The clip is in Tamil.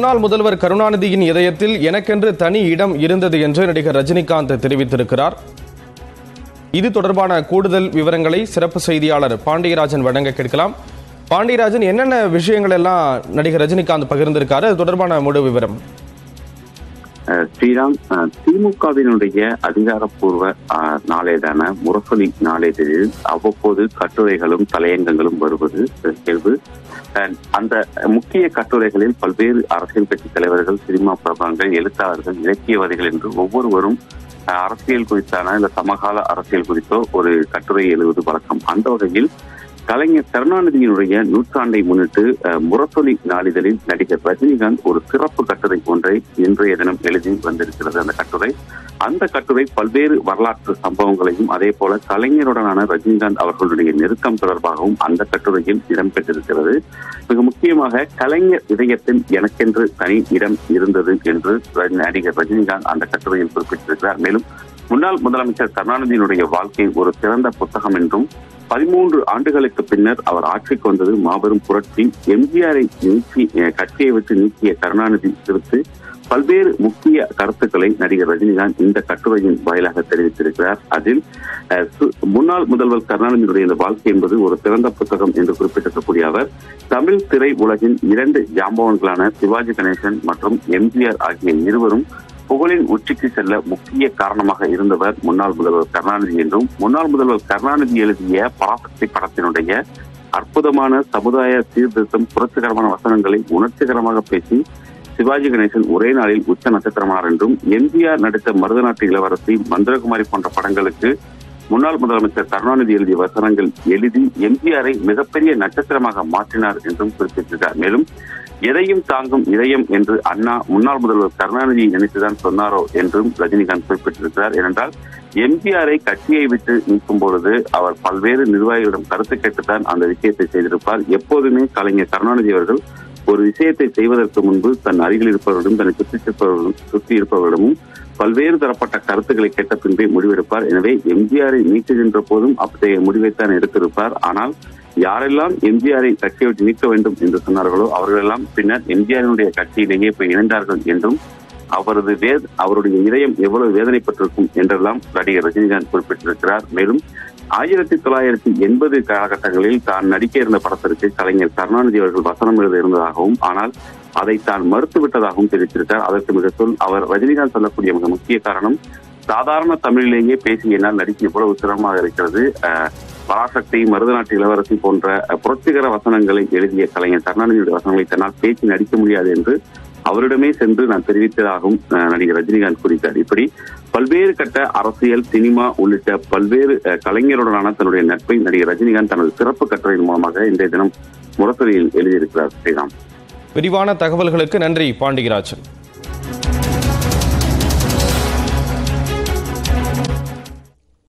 முன்னாள் முதல்வர் கருணாநிதியின் இதயத்தில் எனக்கென்று தனி இடம் இருந்தது என்று நடிகர் ரஜினிகாந்த் தெரிவித்திருக்கிறார் இது தொடர்பான கூடுதல் விவரங்களை சிறப்பு செய்தியாளர் பாண்டியராஜன் வழங்க கேட்கலாம் பாண்டியராஜன் என்னென்ன விஷயங்கள் எல்லாம் நடிகர் ரஜினிகாந்த் பகிர்ந்திருக்காரு அது தொடர்பான முழு விவரம் அஹ் ஸ்ரீராம் அஹ் திமுகவினுடைய அதிகாரப்பூர்வ அஹ், நாளேடான முரசொலி நாளேடில் அவ்வப்போது கட்டுரைகளும் தலையங்கங்களும் வருவது இயல்பு அஹ், அந்த முக்கிய கட்டுரைகளில் பல்வேறு அரசியல் கட்சி தலைவர்கள் சினிமா பிரபலங்கள் எழுத்தாளர்கள் இலக்கியவாதிகள் என்று ஒவ்வொருவரும் அஹ், அரசியல் குறித்தான இந்த சமகால அரசியல் குறித்தோ ஒரு கட்டுரை எழுதுவது வழக்கம் அந்த வகையில் கலைஞர் கருணாநிதியினுடைய நூற்றாண்டை முன்னிட்டு அஹ், முரசொலி நாளிதழில் நடிகர் ரஜினிகாந்த் ஒரு சிறப்பு கட்டுரை ஒன்றை இன்றைய தினம் எழுதி வந்திருக்கிறது அந்த கட்டுரை அந்த கட்டுரை பல்வேறு வரலாற்று சம்பவங்களையும் அதே போல கலைஞருடனான ரஜினிகாந்த் அவர்களுடைய நெருக்கம் தொடர்பாகவும் அந்த கட்டுரையில் இடம்பெற்றிருக்கிறது மிக முக்கியமாக கலைஞர் இதயத்தில் எனக்கென்று தனி இடம் இருந்தது என்று நடிகர் ரஜினிகாந்த் அந்த கட்டுரையில் குறிப்பிட்டிருக்கிறார் மேலும் முன்னாள் முதலமைச்சர் கருணாநிதியினுடைய வாழ்க்கை ஒரு சிறந்த புத்தகம் என்றும் பதிமூன்று ஆண்டுகளுக்கு பின்னர் அவர் ஆட்சிக்கு வந்தது மாபெரும் புரட்சி எம்ஜிஆரை நீக்கி அஹ், கட்சியை விட்டு நீக்கிய கருணாநிதி குறித்து பல்வேறு முக்கிய கருத்துக்களை நடிகர் ரஜினிகாந்த் இந்த கட்டுரையின் வாயிலாக தெரிவித்திருக்கிறார் அதில் அஹ், சு- முன்னாள் முதல்வர் கருணாநிதியுடைய இந்த வாழ்க்கை என்பது ஒரு சிறந்த புத்தகம் என்று குறிப்பிட்டிருக்கக்கூடிய அவர் தமிழ் திரை உலகின் இரண்டு ஜாம்பவன்களான சிவாஜி கணேசன் மற்றும் எம்ஜிஆர் ஆகிய இருவரும் புகழின் உச்சிக்கு செல்ல முக்கிய காரணமாக இருந்தவர் முன்னாள் முதல்வர் கருணாநிதி என்றும் முன்னாள் முதல்வர் கருணாநிதி எழுதிய பராசக்தி படத்தினுடைய அற்புதமான சமுதாய சீர்திருத்தம் புரட்சிகரமான வசனங்களை உணர்ச்சிகரமாக பேசி சிவாஜி கணேசன் ஒரே நாளில் உச்ச நட்சத்திரமானார் என்றும் எம்ஜிஆர் நடித்த மருதநாட்டு இளவரசி மந்திரகுமாரி போன்ற படங்களுக்கு முன்னாள் முதலமைச்சர் கருணாநிதி எழுதிய வசனங்கள் எழுதி எம்ஜிஆரை மிகப்பெரிய நட்சத்திரமாக மாற்றினார் என்றும் குறிப்பிட்டிருக்கார் மேலும் எதையும் தாங்கும் இதயம் என்று அண்ணா முன்னாள் முதல்வர் கருணாநிதியை நினைத்துதான் சொன்னாரோ என்றும் ரஜினிகாந்த் குறிப்பிட்டிருக்கிறார் ஏனென்றால் எம்ஜிஆரை கட்சியை விட்டு நீக்கும் பொழுது அவர் பல்வேறு நிர்வாகிகளிடம் கருத்து கேட்டுத்தான் அந்த விஷயத்தை செய்திருப்பார் எப்போதுமே கலைஞர் கருணாநிதி அவர்கள் ஒரு விஷயத்தை செய்வதற்கு முன்பு தன் அருகில் இருப்பவர்களும் தன்னை சுற்றி இருப்பவர்களும் சுற்றி இருப்பவர்களிடமும் பல்வேறு தரப்பட்ட கருத்துக்களை கேட்ட பின்பே முடிவெடுப்பார் எனவே எம்ஜிஆரை நீக்குகின்ற போதும் அத்தகைய முடிவைத்தான் எடுத்திருப்பார் ஆனால் யாரெல்லாம் எம்ஜிஆரை கட்சியை விட்டு நீக்க வேண்டும் என்று சொன்னார்களோ அவர்களெல்லாம் பின்னர் எம்ஜிஆரினுடைய கட்சியிலேயே போய் இணைந்தார்கள் என்றும் அவரது வே அவருடைய இதயம் எவ்வளவு வேதனைப்பட்டிருக்கும் என்றெல்லாம் நடிகர் ரஜினிகாந்த் குறிப்பிட்டிருக்கிறார் மேலும் ஆயிரத்தி தொள்ளாயிரத்தி எண்பது காலகட்டங்களில் தான் நடிக்க இருந்த படத்திற்கு கலைஞர் கருணாநிதி அவர்கள் வசனம் எழுத இருந்ததாகவும் ஆனால் அதை தான் மறுத்துவிட்டதாகவும் தெரிவித்திருக்கிறார் அதற்கு மிக சொல் அவர் ரஜினிகாந்த் சொல்லக்கூடிய மிக முக்கிய காரணம் சாதாரண தமிழிலேயே பேசி என்னால் நடிக்க இவ்வளவு சிரமமாக இருக்கிறது அஹ், பராசக்தி மருதநாட்டு இளவரசி போன்ற அஹ், புரட்சிகர வசனங்களை எழுதிய கலைஞர் கருணாநிதியுடைய வசனங்களை தன்னால் பேசி நடிக்க முடியாது என்று அவரிடமே சென்று நான் தெரிவித்ததாகவும் அஹ், நடிகர் ரஜினிகாந்த் கூறினார் இப்படி பல்வேறு கட்ட அரசியல் சினிமா உள்ளிட்ட பல்வேறு அஹ், கலைஞருடனான தன்னுடைய நட்பை நடிகர் ரஜினிகாந்த் தனது சிறப்பு கட்டுரையின் மூலமாக இன்றைய தினம் முரசொலியில் எழுதியிருக்கிறார் ஸ்ரீராம் விரிவான தகவல்களுக்கு நன்றி பாண்டியராஜன்